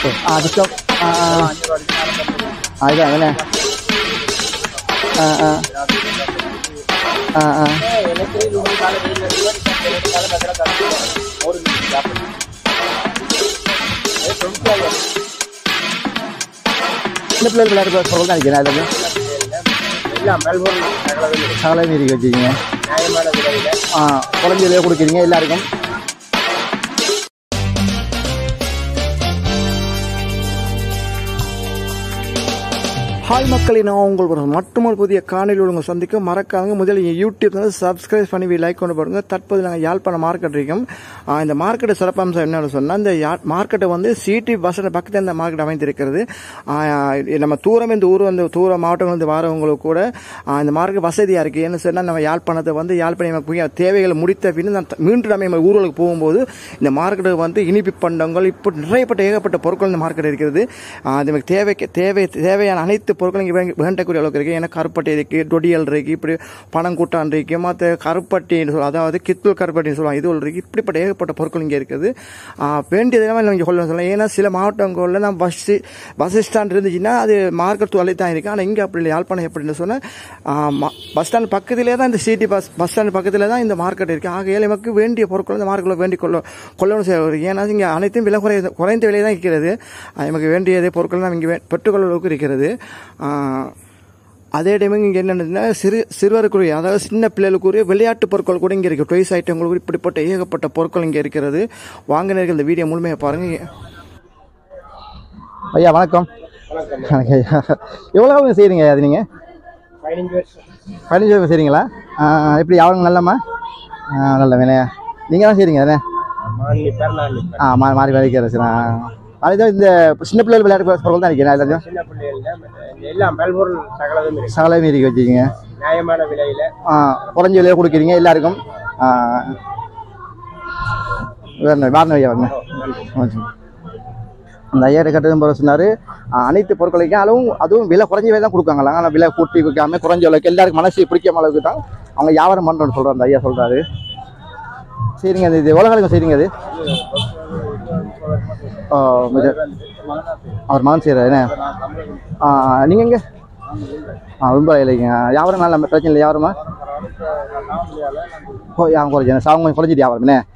ആ ഡിസ്കൗണ്ട് ആ ആ ആ ഇതാ അങ്ങനെ ആ ആ ആ ആ இந்த பிள்ளைகள் விளையாட்டு சொல்ல நினைக்கிறேன் அதில் எல்லாம் மெல்போர்ன் நகரத்தில் சகல மீறி வச்சுக்கிங்க நியாயமான விலையில ஆ குறைஞ்ச விலையை கொடுக்குறீங்க எல்லாருக்கும் ஹாய் மக்களே நான் உங்கள் ஒரு மட்டுமல் புதிய காணொலி உங்கள் சந்திக்க மறக்காங்க முதல்ல என் யூடியூப் வந்து சப்ஸ்கிரைப் பண்ணி லைக் கொண்டு பாருங்க தற்போது நாங்கள் யாழ்ப்பாணம் மார்க்கெட் இருக்கோம் ஆ, இந்த மார்க்கெட்டு சிறப்பம்சம் என்னன்னு சொன்னால் இந்த மார்க்கெட்டை வந்து சிடி பஸ் ஸ்டாண்ட் பக்கத்தில் இந்த மார்க்கெட் அமைந்திருக்கிறது ஆ, நம்ம தூரம் இந்த ஊர் வந்து தூர மாவட்டங்கள் வந்து வரவங்களுக்கு கூட ஆ, இந்த மார்க்கெட் வசதியாக இருக்குது என்ன சொன்னால் நம்ம யாழ்ப்பாணத்தை வந்து யாழ்ப்பாணம் நமக்கு தேவைகளை முடித்த பின் நான் த- மீண்டும் நம்ம ஊர்களுக்கு போகும்போது இந்த மார்க்கெட்டுக்கு வந்து இனிப்பு பண்டங்கள் இப்போ நிறையப்பட்ட ஏகப்பட்ட பொருட்கள் இந்த மார்க்கெட் இருக்கிறது ஆ, அது நமக்கு தேவைக்கு தேவை தேவையான அனைத்து பொருட்களும் இங்கே வேங்க- வேண்டக்கூடிய அளவுக்கு இருக்குது ஏன்னா கருப்பட்டி இருக்குது டொடியல் இருக்குது இப்படி பனங்கூட்டான் இருக்குது மற்ற கருப்பட்டின்னு சொல்லுவோம் அதாவது கித்தூள் கருப்பட்டின்னு சொல்லுவாங்க இது இருக்குது இப்படிப்பட்ட ஏகப்பட்ட பொருட்கள் இங்கே இருக்குது ஆ, வேண்டியது எல்லாமே இங்கே கொள்ளணும் சொல்லலாம் ஏன்னா சில மாவட்டங்களில் நான் பஸ் பஸ் ஸ்டாண்ட் இருந்துச்சுன்னா அது மார்க்கெட் தொலை தான் இருக்குது ஆனால் இங்கே அப்படி இல்லை யாழ்ப்பாணம் எப்படின்னு சொன்னால் பஸ் ஸ்டாண்ட் பக்கத்திலே தான் இந்த சிட்டி பஸ் பஸ் ஸ்டாண்ட் பக்கத்தில் தான் இந்த மார்க்கெட் இருக்குது ஆகையால் நமக்கு வேண்டிய பொருட்கள் இந்த மார்க்கெட்டில் வேண்டி கொள்ள கொள்ளணும் செய்வது ஏன்னா இங்கே அனைத்தும் விலை குறை குறைந்த விலை தான் இருக்கிறது அது நமக்கு வேண்டியதே பொருட்கள் நாம் இங்கே வே- பெற்றுக்கொள்ள அளவுக்கு இருக்கிறது ஆ, அதே டைம் இங்கே என்னென்னா சிறு சிறுவருக்குரிய அதாவது சின்ன பிள்ளைகளுக்குரிய விளையாட்டு பொருட்கள் கூட இங்கே இருக்குது டாய்ஸ் ஐட்டங்களுக்கு இப்படிப்பட்ட ஏகப்பட்ட பொருட்கள் இங்கே இருக்கிறது வாங்கினர்கள் இந்த வீடியோ முழுமையாக பாருங்கள் ஐயா வணக்கம் வணக்கம் ஐயா எவ்வளோ செய்கிறீங்க அது நீங்கள் பதினஞ்சு வருஷம் பதினஞ்சு வருஷம் செய்கிறீங்களா எப்படி யாரும் நல்லம்மா ஆ, நல்ல வேலையா நீங்கள் தான் செய்கிறீங்க தானே மாநில பேர் நான் நிற்பேன். ஆ மாறி மாறி வரைக்கிற சரி அதுதான் இந்த சின்ன பிள்ளைகள் விளையாட்டு பொருட்கள் தான் நிற்கிறேன் எல்லாத்தையும் சின்ன பிள்ளைகள் எல்லாம் மெல்போர்ன் சகலதும் இருக்கு சகல மீறி வச்சுக்கிங்க நியாயமான விலையில ஆ குறைஞ்ச விலையை கொடுக்குறீங்க எல்லாருக்கும் ஆ, வேறு வாரண ஐயா வாங்க ஆச்சு. அந்த ஐயா கட்டதும் போகிற சொன்னார் அனைத்து பொருட்களையும் அளவும் அதுவும் விலை குறைஞ்ச விலை தான் கொடுக்காங்களா ஆனால் விலை கூட்டி வைக்காம குறைஞ்ச விலைக்கு எல்லாருக்கும் மனசு பிடிக்காம அளவுக்கு தான் அவங்க வியாபாரம் பண்ணுறோன்னு சொல்கிறார் அந்த ஐயா சொல்கிறாரு சரிங்க அது இது உலகம் சரிங்க அது ஆ, இது- அவர் மகன் செய்கிறாரு என்ன நீங்கள் எங்கே ஆ ரொம்ப இல்லைங்க வியாபாரம் நல்ல பிரச்சனை இல்லை வியாபாரமா ஓ யாரும் குறைஞ்சி சாவங்க கொஞ்சம் குறைஞ்சிட்டு வியாபாரம் என்ன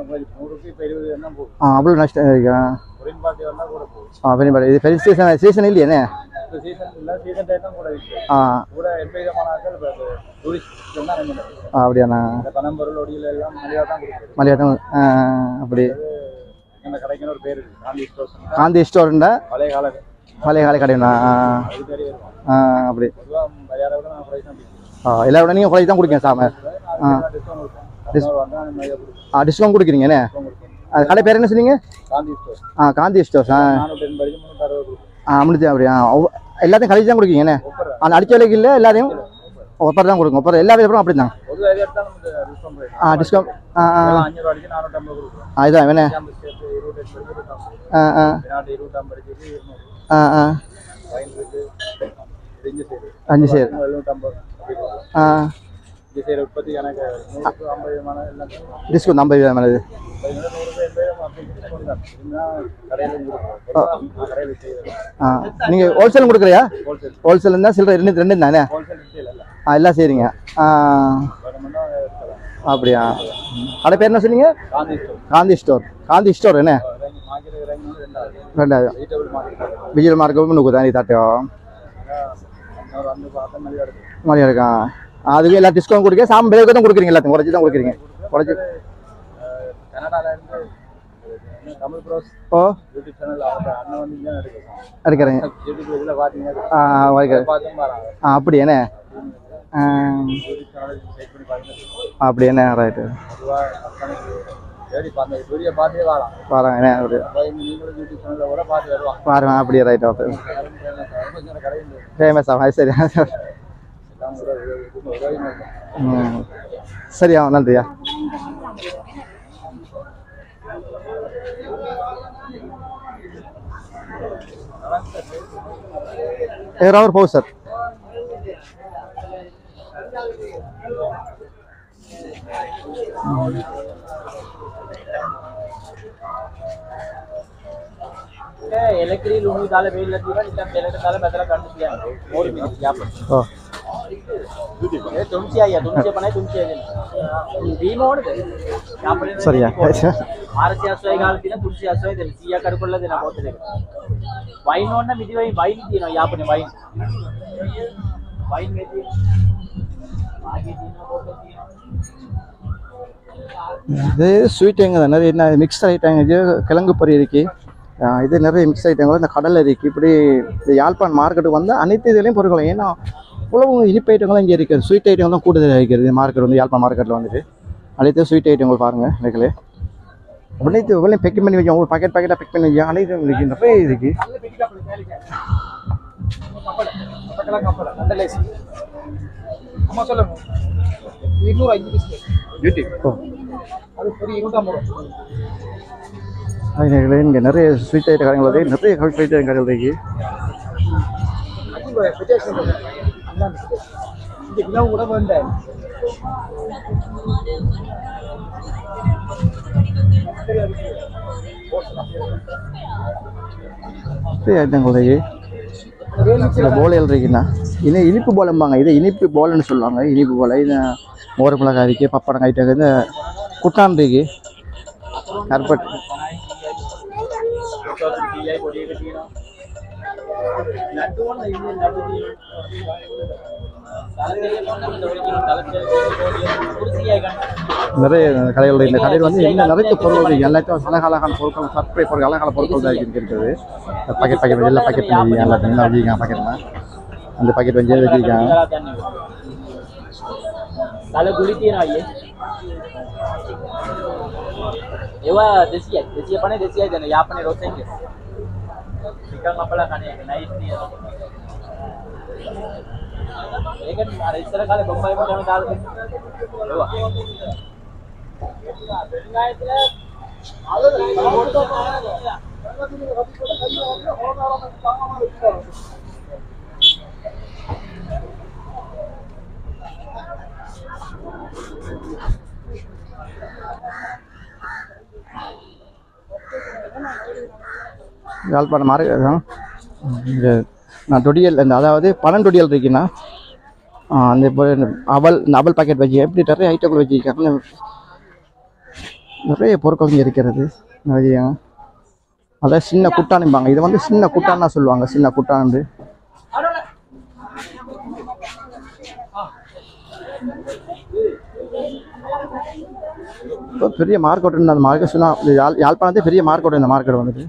ஆ அவ்வளோ நஷ்டம் இருக்கு ஆ பெரிய பாடு. இது பெரிய சீசன் சீசன் இல்லையானே ஆ ஆ அப்படியாண்ணா மலையாட்டம் ஆ அப்படி கடைக்குன்னு ஒரு பேர் இருக்கு காந்தி ஸ்டோர்ஸ் காந்தி ஸ்டோருண்டா பழைய கால பழைய காலை கடைண்ணா ஆ அது பேர் இருக்கும் ஆ அப்படி பொதுவாக பையாரை விட நான் பிரைஸ் தான் பிடிக்கும் ஆ எல்லா விட நீங்கள் குறைச்சி தான் கொடுக்கீங்க சாம ஆ டிஸ்கவுண்ட் கொடுப்பேன் கஸ்டமர் வந்தால் அந்த மாதிரி கொடுப்பேன் ஆ டிஸ்கவுண்ட் கொடுக்குறீங்க என்ன டிஸ்கவுண்ட் கொடுப்பேன் அது கடை பேர் என்ன சொன்னீங்க காந்தி ஸ்டோர் ஆ காந்தி ஸ்டோர்ஸ் ஆ நானூற்றி எண்பது முந்நூற்றி அறுபது கொடுப்பேன் ஆ முடிஞ்சு அப்படியா ஒவ்வொ- எல்லாத்தையும் கழிச்சு தான் கொடுக்கீங்க என்ன ஒப்பர் அந்த அடிச்ச விலைக்கு இல்லை எல்லாரையும் ஒப்பர் தான் கொடுங்க ஒப்பர் எல்லா விதப்புறம் அப்படி தான் பொது எது எடுத்தால் நமக்கு டிஸ்கவுண்ட் பிரைஸ் ஆ டிஸ்கவுண்ட் ஆ ஆ இதெல்லாம் அஞ்சூறு அடிச்சு நானூற்றம்பது கொடுக்குறோம் ஆ இதான் வேணே ஐம்பது சேர்த்து இருபத்தெட்டு படிச்சு இருபத்தம்பது ஆ ஆ வினாடி இருபத்தம்பது அடிச்சு இருநூறு ஆ ஆ ஃபைன் இருக்கு இஞ்சி சேரு அஞ்சு சேர் எழுநூற்றம்பது அப்படி கொடுக்குறோம் ஆ இஞ்சி சேரு உற்பத்தி எனக்கு நூறுக்கு ஐம்பது விதமான எல்லாம் டிஸ்கவுண்ட் ஐம்பது விதம் மேலே பதினோரு நூறு எண்பது அப்படி டிஸ்கவுண்ட் தான் இருந்தால் கடையில் கொடுக்குறோம் பொதுவாக நான் கடையில் செய்கிறேன் ஆ நீங்கள் ஹோல்சேலும் கொடுக்குறியா ஹோல்சேல் ஹோல்சேல் இருந்தால் சில்லறை ரெண்டு ரெண்டு தானே ஹோல்சேல் ரீட்டெயில் இல்லை ஆ எல்லாம் செய்கிறீங்க ஆ வேணுமென்னா எடுக்கலாம் அப்படியா கடை பேர் என்ன சொன்னீங்க Gandhi store Gandhi store Gandhi store என்ன இறங்கி மார்க்கெட் இறங்கி வந்து ரெண்டாவது ரெண்டாவது வெஜிடபிள் மார்க்கெட் விஜய் மார்க்கம் நுக்கு தான் தாட்டியோ இன்னொரு வந்து பார்த்தா நல்லா எடுக்கும் மாதிரி இருக்கான் அதுக்கு எல்லாம் டிஸ்கவுண்ட் கொடுக்க சாமி விலைக்கு தான் கொடுக்குறீங்க எல்லாத்தையும் குறைச்சி தான் கொடுக்குறீங்க குறைச்சி கனடால இருந்து என்ன தமிழ் ப்ரோஸ் ஓ யூடியூப் சேனல் அவங்க அண்ணன் வந்து இங்கே எடுக்கும் எடுக்கிறேங்க யூடியூப் இதில் பார்த்தீங்கன்னா ஆ வைக்கிறேன் பார்த்து பாருங்க ஆ அப்படி என்ன ஆ, யூடியூப் சேனல் செக் பண்ணி பாருங்க அப்படி என்ன ரைட்டு பொதுவாக கம்பெனிக்கு தேடி பார்த்து வீடியோ பார்த்தே வரலாம் பாருங்க என்ன அப்படி அப்போ நீங்களும் யூடியூப் சேனலில் கூட பார்த்து வருவாங்க பாருங்க அப்படியே ரைட் ஓகே கொஞ்சம் கடை இந்த ஃபேமஸ் ஆகும் அது சரி எல்லாம் கூட உதவி இருக்கும் ம் சரியா நன்றியா ஏறாவர் போகுது சார் එලකිරි ලුණු දාලා බෙල්ල තියලා නිකන් බෙලට දාලා බැදලා ගන්න කියන්නේ. ඕරි මිනිස් යාපන. ஓ ඒ 300යි 350යි 300 දෙන්න. බීම ඕනද? යාපනේ சரியா 480යි ගාලා තියෙන 380යි දෙන්න. 100ක් අඩු කරලා දෙන්න බෝතල් එක. වයින් ඕන නම් මිදි වයින් වයින් තියෙනවා යාපනේ වයින්. වයින් මේ තියෙනවා. ආගේ තියෙනවා බෝතල් තියෙනවා. இது ஸ்வீட் எங்க தான் நிறைய என்ன மிக்ஸ் ஐட்டங்க இது கிழங்கு பொரி இருக்கு ஆ, இது நிறைய மிக்ஸ் ஐட்டங்கள் இந்த கடலை இருக்கு இப்படி இந்த யாழ்ப்பாண் மார்க்கெட்டுக்கு வந்து அனைத்து இதுலேயும் பொருட்கள் ஏன்னா உழவு இனிப்பு ஐட்டங்கள் இங்கே இருக்குது ஸ்வீட் ஐட்டங்கள் தான் கூடுதலாக இருக்கிறது மார்க்கெட் வந்து யாழ்ப்பாண் மார்க்கெட்டில் வந்துட்டு அனைத்து ஸ்வீட் ஐட்டங்கள் பாருங்கள் இதுகளே அனைத்து இவ்வளோ பேக் பண்ணி வைக்க ஒரு பாக்கெட் பாக்கெட்டாக பேக் பண்ணி வைக்க அனைத்து இருக்கு நிறைய இருக்கு நல்ல பெட்டி கப்பல் மேலே கப்பல் கப்பல் கப்பல் நல்ல லேஸ் அம்மா சொல்லுங்க இருநூறு அஞ்சு பிஸ்கெட் யூடியூப் ஓ அது பெரிய இருநூற்றா மூணு அதுகளே இங்கே நிறைய ஸ்வீட் ஐட்ட கடைகள் இருக்கு நிறைய ஸ்வீட் ஐட்ட கடைகள் இருக்கு அஞ்சு பெட்டேஷன் அதான் இங்கே விழாவும் கூட வேண்டாம் நிறைய ஐட்டங்கள் இருக்கு இந்த போலைகள் இருக்குண்ணா இது இனிப்பு போலம்பாங்க இது இனிப்பு போலன்னு சொல்லுவாங்க இனிப்பு போல இது மோர மிளகாய் இருக்கு பப்படம் ஐட்டம் இந்த குட்டான் இருக்கு கருப்பட் லட்டு ஒன்று இது லட்டு நிறைய கடைகள் இருக்கு. இந்த கடையில் வந்து என்ன நிறைய பொருட்கள் இருக்கு எல்லாத்தையும் அழகழகான பொருட்கள் சர்ப்ரை பொருட்கள் அழகான பொருட்கள் தான் இருக்கு இருக்கிறது பாக்கெட் பாக்கெட் எல்லா பாக்கெட் வச்சுருக்காங்க எல்லாத்தையும் எல்லாம் வச்சுருக்காங்க பாக்கெட்லாம் அந்த பாக்கெட் வச்சு வச்சுருக்காங்க තල ගුලි තියෙන අයියේ ඒවා දෙසිය දෙසිය පනේ දෙසියයි දෙන යාපනය රොස්සෙන්ගේ නිකන් අපලා කන එක නයිස් තියෙනවා ඒකට අර ඉස්සර කාලේ බොම්බයි වලම දාලා දෙනවා ඒවා யாழ்ப்பாணம் மார்க்கெட் இங்கே நான் டொடியல் இந்த அதாவது பனண்டொடியல் இருக்குன்னா ஆ, அந்த இப்போ இந்த அவல் இந்த அவல் பாக்கெட் வச்சு எப்படி நிறைய ஐட்டங்கள் வச்சுருக்காங்க நிறைய பொருட்கள் இங்கே இருக்கிறது நிறைய அதான் சின்ன குட்டானும்பாங்க இது வந்து சின்ன குட்டான்னா சொல்லுவாங்க சின்ன குட்டான்னு இப்போ பெரிய மார்க்கெட் அந்த மார்க்கெட் சொன்னால் யாழ் யாழ்ப்பாணத்தே பெரிய மார்க்கெட் இந்த மார்க்கெட் வந்துட்டு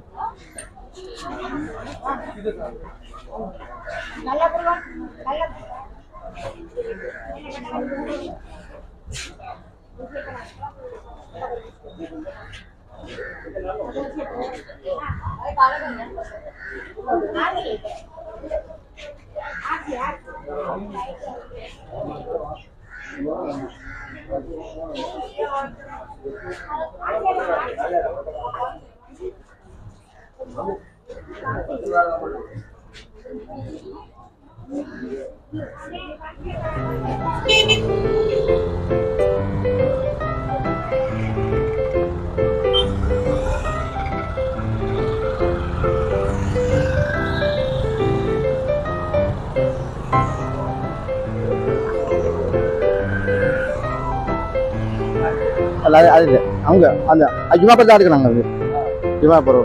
அல்ல அது அது இல்லை அவங்க அந்த ஜுமாப்பர் தான் இருக்கிறாங்க அது ஜுமாப்பர்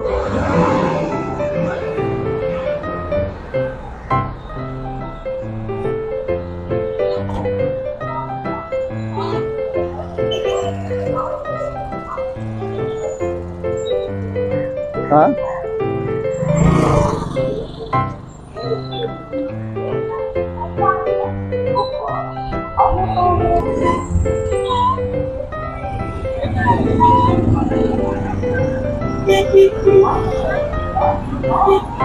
ஆ Thank you.